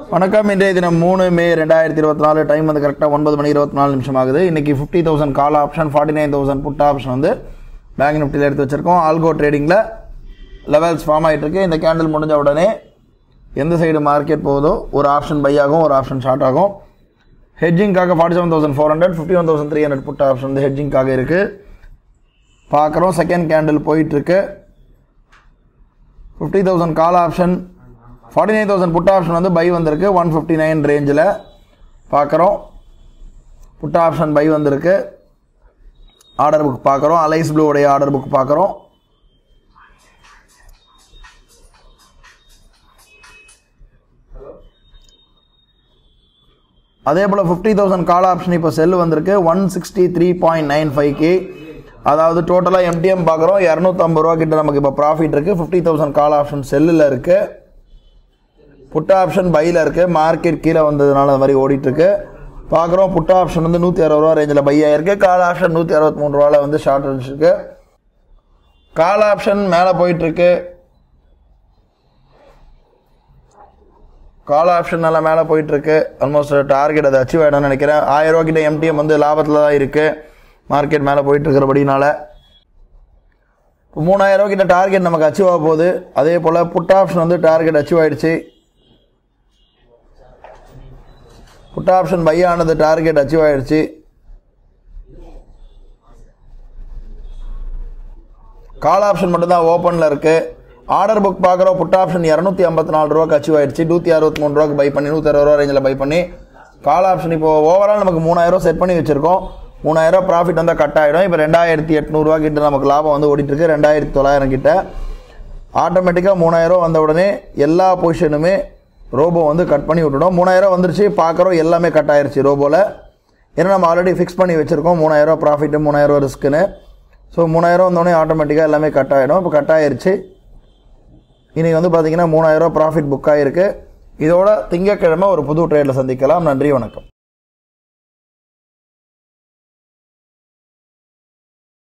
வணக்கம் இன்றைய தினம் மூணு மே ரெண்டாயிரத்தி இருபத்தி நாலு டைம் வந்து கரெக்டாக ஒன்பது மணி இருபத்தி நாலு நிமிஷம் ஆகுது இன்னைக்கு fifty thousand call option forty nine thousand put option வந்து பேங்க் நிஃப்டியில் எடுத்து வச்சிருக்கோம் ஆல்கோ ட்ரேடிங்கில் லெவல்ஸ் ஃபார்ம் ஆகிட்டு இருக்கு இந்த கேண்டில் முடிஞ்ச உடனே எந்த சைடு மார்க்கெட் போகுதோ ஒரு ஆப்ஷன் பை ஆகும் ஒரு ஆப்ஷன் ஷார்ட் ஆகும் ஹெட்ஜிங்காக forty seven thousand four hundred fifty one thousand three hundred put option வந்து ஹெட்ஜிங்காக இருக்குது பார்க்குறோம் செகண்ட் கேண்டில் போயிட்டுருக்கு fifty thousand call option forty nine thousand put option வந்து பை வந்திருக்கு ஒன் ஃபிஃப்டி நைன் ரேஞ்சில் பார்க்குறோம் புட் ஆப்ஷன் பை வந்திருக்கு ஆர்டர் புக் பார்க்குறோம் அலைஸ் ப்ளூவுடைய ஆர்டர் புக் பார்க்குறோம் அதே போல் ஃபிஃப்டி தௌசண்ட் கால் ஆப்ஷன் இப்போ செல் வந்திருக்கு one sixty three point nine five K அதாவது டோட்டலாக எம்டிஎம் பார்க்குறோம் இரநூத்தம்பது ரூபா கிட்ட நமக்கு இப்போ ப்ராஃபிட் இருக்குது ஃபிஃப்டி தௌசண்ட் கால் ஆப்ஷன் செல்லில் இருக்குது புட் ஆப்ஷன் பையில் இருக்குது மார்க்கெட் கீழே வந்ததுனால அது மாதிரி ஓடிட்டுருக்கு பார்க்குறோம் புட் ஆப்ஷன் வந்து நூற்றி அறுபது ரூபா ரேஞ்சில் பை ஆயிருக்கு கால் ஆப்ஷன் நூற்றி அறுபத்தி மூணு ரூபாவில் வந்து ஷார்ட் இருந்துருக்கு கால் ஆப்ஷன் மேலே போயிட்டுருக்கு கால் ஆப்ஷன் நல்லா மேலே போயிட்டுருக்கு ஆல்மோஸ்ட் டார்கெட் அதை அச்சீவ் ஆகிடும்னு நினைக்கிறேன் ஆயிரம் ரூபா கிட்ட எம்டிஎம் வந்து லாபத்தில் தான் இருக்குது மார்க்கெட் மேலே போயிட்டு இருக்கிறபடினால இப்போ மூணாயிரம் ரூபா கிட்ட டார்கெட் நமக்கு அச்சீவ் ஆக போகுது அதே போல் புட் ஆப்ஷன் வந்து டார்கெட் அச்சீவ் ஆயிடுச்சு புட் ஆப்ஷன் பை ஆனது டார்கெட் அச்சீவ் ஆயிடுச்சு கால் ஆப்ஷன் மட்டும்தான் ஓப்பனில் இருக்குது ஆர்டர் புக் பார்க்குறோம் புட் ஆப்ஷன் இரநூத்தி ஐம்பத்தி நாலு ரூபாய்க்கு அச்சீவ் ஆயிடுச்சு நூற்றி அறுபத்தி மூணு ரூபாய்க்கு பை பண்ணி நூற்றி அறுபது ரூபா ரேஞ்சில் பை பண்ணி கால் ஆப்ஷன் இப்போ ஓவரால் நமக்கு மூணாயிரம் செட் பண்ணி வச்சிருக்கோம் மூணாயிரம் ப்ராஃபிட் வந்து கட் ஆகிடும் இப்போ ரெண்டாயிரத்தி எட்நூறுரூவா கிட்ட நமக்கு லாபம் வந்து ஓடிட்டு இருக்கு ரெண்டாயிரத்தி தொள்ளாயிரம் கிட்ட ஆட்டோமேட்டிக்காக மூணாயிரம் வந்த உடனே எல்லா பொசிஷனுமே ரோபோ வந்து கட் பண்ணி விட்டுடும் மூணாயிரம் வந்துருச்சு பார்க்குறோம் எல்லாமே கட் ஆயிருச்சு ரோபோவில் ஏன்னா நம்ம ஆல்ரெடி ஃபிக்ஸ் பண்ணி வச்சுருக்கோம் மூணாயிரம் ப்ராஃபிட்டு மூணாயிரம் ரிஸ்க்குன்னு ஸோ மூணாயிரம் வந்தோடனே ஆட்டோமேட்டிக்காக எல்லாமே கட் ஆகிடும் இப்போ கட் ஆயிருச்சு இன்றைக்கி வந்து பார்த்தீங்கன்னா மூணாயிரம் ப்ராஃபிட் புக் ஆகிருக்கு இதோட திங்கக்கிழமை ஒரு புது ட்ரேடில் சந்திக்கலாம் நன்றி வணக்கம்